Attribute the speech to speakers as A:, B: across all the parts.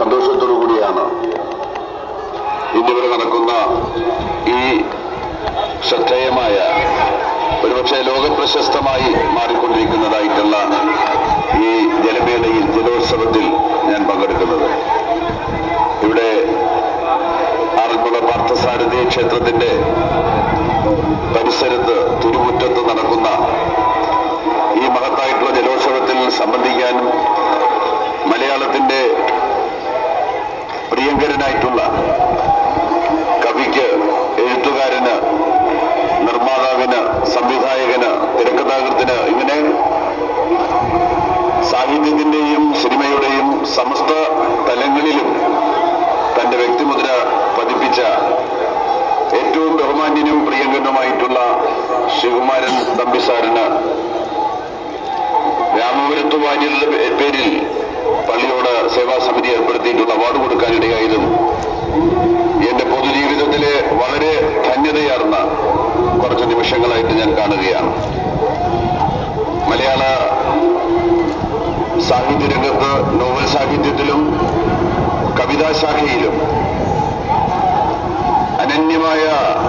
A: സന്തോഷത്തോടു കൂടിയാണ് ഇന്നിവിടെ നടക്കുന്ന ഈ ശ്രദ്ധേയമായ ഒരുപക്ഷെ ലോകപ്രശസ്തമായി മാറിക്കൊണ്ടിരിക്കുന്നതായിട്ടുള്ള ഈ ജലമേളയിൽ ജലോത്സവത്തിൽ ഞാൻ പങ്കെടുക്കുന്നത് ഇവിടെ ആറന്മുള പാർത്ഥസാരഥി ക്ഷേത്രത്തിന്റെ പരിസരത്ത് തുരുമുറ്റത്ത് നടക്കുന്ന ഈ മഹത്തായിട്ടുള്ള ജലോത്സവത്തിൽ സംബന്ധിക്കാനും മലയാളത്തിന്റെ പ്രിയങ്കരനായിട്ടുള്ള കവിക്ക് എഴുത്തുകാരന് നിർമ്മാതാവിന് സംവിധായകന് തിരക്കഥാകൃത്തിന് ഇങ്ങനെ സാഹിത്യത്തിന്റെയും സിനിമയുടെയും സമസ്ത തലങ്ങളിലും തന്റെ വ്യക്തിമുദ്ര പതിപ്പിച്ച ഏറ്റവും ബഹുമാന്യനും പ്രിയങ്കരനുമായിട്ടുള്ള ശിവകുമാരൻ തമ്പിസാറിന് രാമപുരത്ത് വാര്യരുടെ പേ- പേരിൽ പള്ളിയോട് സേവാ സമിതി ഏർപ്പെടുത്തിയിട്ടുള്ള അവാർഡ് കൊടുക്കാനിടയായതും എന്റെ പൊതുജീവിതത്തിലെ വളരെ ധന്യതയാർന്ന കുറച്ച് നിമിഷങ്ങളായിട്ട് ഞാൻ കാണുകയാണ് മലയാള സാഹിത്യരംഗത്ത് നോവൽ സാഹിത്യത്തിലും കവിതാശാഖയിലും അനന്യമായ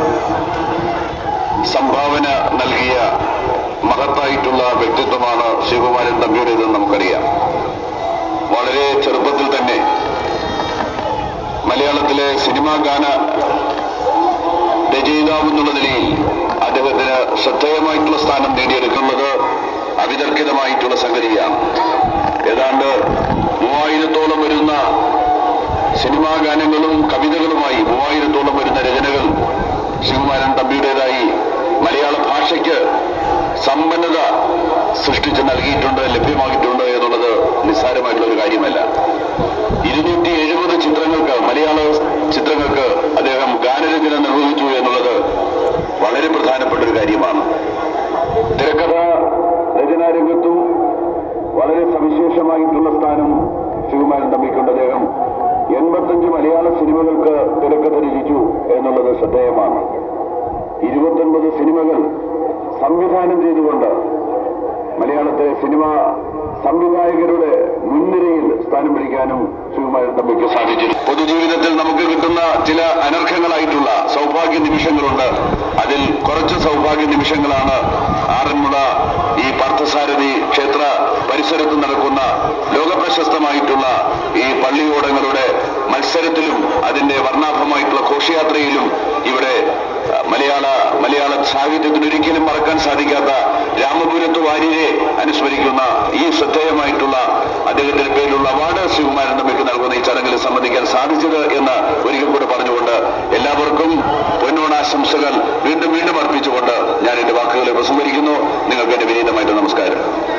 A: സംഭാവന നൽകിയ മഹത്തായിട്ടുള്ള വ്യക്തിത്വമാണ് ശിവകുമാരൻ തമ്പിയുടേതെന്ന് നമുക്കറിയാം വളരെ ചെറുപ്പത്തിൽ തന്നെ മലയാളത്തിലെ സിനിമാ ഗാന രചയിതാവ് എന്നുള്ള നിലയിൽ അദ്ദേഹത്തിന് ശ്രദ്ധേയമായിട്ടുള്ള സ്ഥാനം നേടിയെടുക്കുന്നത് അവിതർക്കിതമായിട്ടുള്ള സംഗതിയാണ് ഏതാണ്ട് മൂവായിരത്തോളം വരുന്ന സിനിമാ ഗാനങ്ങളും കവിതകളുമായി മൂവായിരത്തോളം വരുന്ന രചനകൾ ശിവകുമാരൻ തമ്പിയുടേതായി മലയാള ഭാഷയ്ക്ക് സമ്പന്നത സൃഷ്ടിച്ച് നൽകിയിട്ടുണ്ട് ലഭ്യമാക്കിയിട്ടുണ്ട് എന്നുള്ളത് നിസ്സാരമായിട്ടുള്ള ഒരു കാര്യമല്ല ഇരുന്നൂറ്റി എഴുപത് ചിത്രങ്ങൾക്ക് മലയാള ചിത്രങ്ങൾക്ക് അദ്ദേഹം ഗാനരചന നിർവഹിച്ചു എന്നുള്ളത് വളരെ പ്രധാനപ്പെട്ട ഒരു കാര്യമാണ് തിരക്കഥ രചനാരംഗത്തും വളരെ സവിശേഷമായിട്ടുള്ള സ്ഥാനം ശിവകുമാരൻ തമ്മിക്കുണ്ട് അദ്ദേഹം എൺപത്തഞ്ച് മലയാള സിനിമകൾക്ക് തിരക്കഥ രചിച്ചു എന്നുള്ളത് ശ്രദ്ധേയമാണ് ഇരുപത്തൊൻപത് സിനിമകൾ സംവിധാനം ചെയ്തുകൊണ്ട് മലയാളത്തെ സിനിമ സംവിധായകരുടെ മുൻനിരയിൽ സ്ഥാനം പിടിക്കാനും ശിവകുമാരൻ തമ്മിക്ക് സാധിച്ചു പൊതുജീവിതത്തിൽ നമുക്ക് കിട്ടുന്ന ചില അനർഹങ്ങളായിട്ടുള്ള സൗഭാഗ്യ നിമിഷങ്ങളുണ്ട് അതിൽ കുറച്ച് സൗഭാഗ്യ നിമിഷങ്ങളാണ് ആറന്മുള ഈ പാർത്ഥസാരഥി ക്ഷേത്ര പരിസരത്ത് നടക്കുന്ന ലോകപ്രശസ്തമായിട്ടുള്ള ഈ പള്ളിയോടങ്ങളുടെ മത്സരത്തിലും അതിന്റെ വർണ്ണാഭമായിട്ടുള്ള ഘോഷയാത്രയിലും ഇവിടെ അഹ്, മലയാള മലയാള സാഹിത്യത്തിന് ഒരിക്കലും മറക്കാൻ സാധിക്കാത്ത രാമപുരത്ത് വാര്യരെ അനുസ്മരിക്കുന്ന ഈ ശ്രദ്ധേയമായിട്ടുള്ള അദ്ദേഹത്തിന്റെ പേരിലുള്ള അവാർഡ് ശിവകുമാരൻ തമ്മിക്ക് നൽകുന്ന ഈ ചടങ്ങിൽ സംബന്ധിക്കാൻ സാധിച്ചത് എന്ന് ഒരിക്കൽ കൂടെ പറഞ്ഞുകൊണ്ട് എല്ലാവർക്കും പൊന്നോണാശംസകൾ വീണ്ടും വീണ്ടും അർപ്പിച്ചുകൊണ്ട് ഞാൻ എന്റെ വാക്കുകളെ പ്രസംഗിക്കുന്നു നിങ്ങൾക്ക് എന്റെ വിനീതമായിട്ട് നമസ്കാരം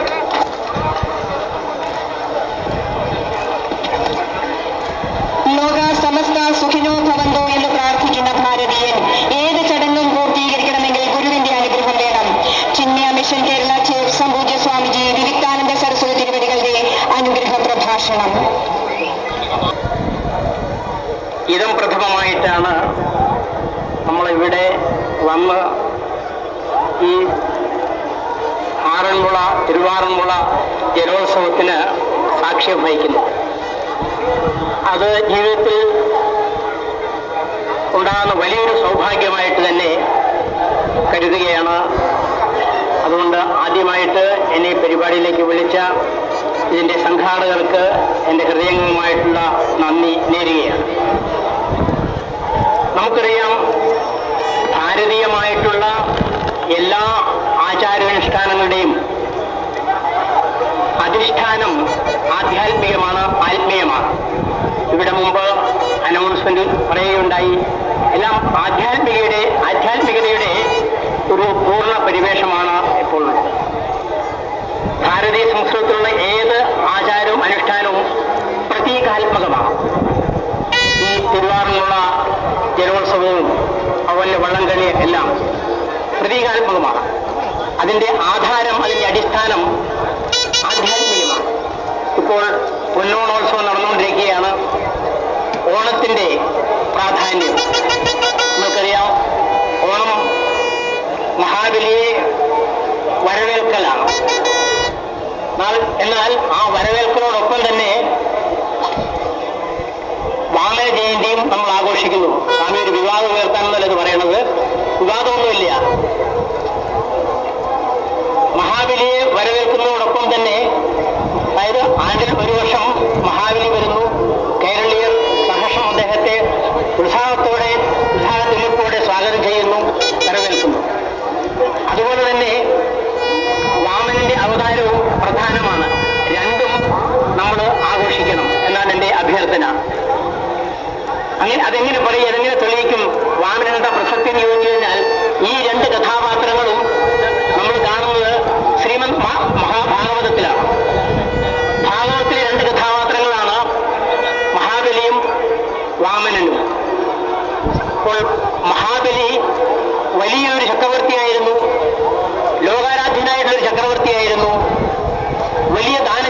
B: ലോക സമസ്ത സുഖിനോ ഭവന്തോ എന്ന് പ്രാർത്ഥിക്കുന്ന ഭാരതീയൻ ഏത് ചടങ്ങും പൂർത്തീകരിക്കണമെങ്കിൽ ഗുരുവിന്റെ അനുഗ്രഹം വേണം ചിന്മയ മിഷൻ കേരള ചീഫ് സംപൂജ്യ സ്വാമിജി വിവിക്താനന്ദ സരസ്വതി തിരുവടികളുടെ അനുഗ്രഹ പ്രഭാഷണം
C: ഇതം പ്രഥമമായിട്ടാണ് നമ്മളിവിടെ വന്ന് ഈ ആറന്മുള തിരുവാറന്മുള ജലോത്സവത്തിന് സാക്ഷ്യം വഹിക്കുന്നു അത് ജീവിതത്തിൽ ഉണ്ടാകുന്ന വലിയൊരു സൗഭാഗ്യമായിട്ട് തന്നെ കരുതുകയാണ് അതുകൊണ്ട് ആദ്യമായിട്ട് എന്നെ ഈ പരിപാടിയിലേക്ക് വിളിച്ച ഇതിൻ്റെ സംഘാടകർക്ക് എൻ്റെ ഹൃദയംഗമായിട്ടുള്ള നന്ദി നേരുകയാണ് നമുക്കറിയാം ഭാരതീയമായിട്ടുള്ള എല്ലാ ആചാരാനുഷ്ഠാനങ്ങളുടെയും അധിഷ്ഠാനം ആധ്യാത്മികമാണ് ആത്മീയമാണ് ഇവിടെ മുമ്പ് അനൗൺസ്മെന്റ് പറയുകയുണ്ടായി എല്ലാം ആധ്യാത്മികയുടെ ആധ്യാത്മികതയുടെ ഒരു പൂർണ്ണ പരിവേഷമാണ് ഇപ്പോൾ ഉള്ളത് ഭാരതീയ സംസ്കൃതത്തിലുള്ള ഏത് ആചാരവും അനുഷ്ഠാനവും പ്രതീകാത്മകമാണ് ഈ തിരുവാറിനുള്ള ജലോത്സവവും അതുപോലെ വള്ളംകളി എല്ലാം പ്രതീകാത്മകമാണ് അതിന്റെ ആധാരം അതിന്റെ അടിസ്ഥാനം ആധ്യാത്മികമാണ് ഇപ്പോൾ പൊന്നോണോത്സവം നടന്നുകൊണ്ടിരിക്കുകയാണ് ഓണത്തിന്റെ പ്രാധാന്യം നമുക്കറിയാം ഓണം മഹാബലിയെ വരവേൽക്കലാണ് എന്നാൽ- എന്നാൽ ആ വരവേൽക്കലോടൊപ്പം തന്നെ ജയന്തിയും നമ്മൾ ആഘോഷിക്കുന്നു സ്വാമി ഒരു വിവാദം ഉയർത്താനെന്നല്ല ഇത് പറയണത് വിവാദമൊന്നുമില്ല മഹാബലിയെ വരവേൽക്കുന്നതോടൊപ്പം തന്നെ അതായത് ആണ്ടിൽ ഒരു വർഷം മഹാബലി വരുന്നു കേരളീയർ സഹർഷം അദ്ദേഹത്തെ ഉത്സാഹത്തോടെ ഉത്സാഹത്തിലിപ്പോടെ സ്വാഗതം ചെയ്യുന്നു വരവേൽക്കുന്നു അതുപോലെ തന്നെ വാമനന്റെ അവതാരവും പ്രധാനമാണ് രണ്ടും നമ്മൾ ആഘോഷിക്കണം എന്നാണ് എൻ്റെ അഭ്യർത്ഥന അങ്ങനെ അതെങ്ങനെ പറയും അതെങ്ങനെ തെളിയിക്കും വാമനന്റെ പ്രസക്തി എന്ന് ചോദിച്ചു കഴിഞ്ഞാൽ ഈ രണ്ട് കഥാപാത്രങ്ങളും നമ്മൾ കാണുന്നത് ശ്രീമദ് മഹാ- മഹാഭാഗവതത്തിലാണ് ഭാഗവതത്തിലെ രണ്ട് കഥാപാത്രങ്ങളാണ് മഹാബലിയും വാമനനും അപ്പോൾ മഹാബലി വലിയൊരു ചക്രവർത്തിയായിരുന്നു ലോകാരാധ്യനായിട്ടുള്ള ഒരു ചക്രവർത്തിയായിരുന്നു വലിയ ദാന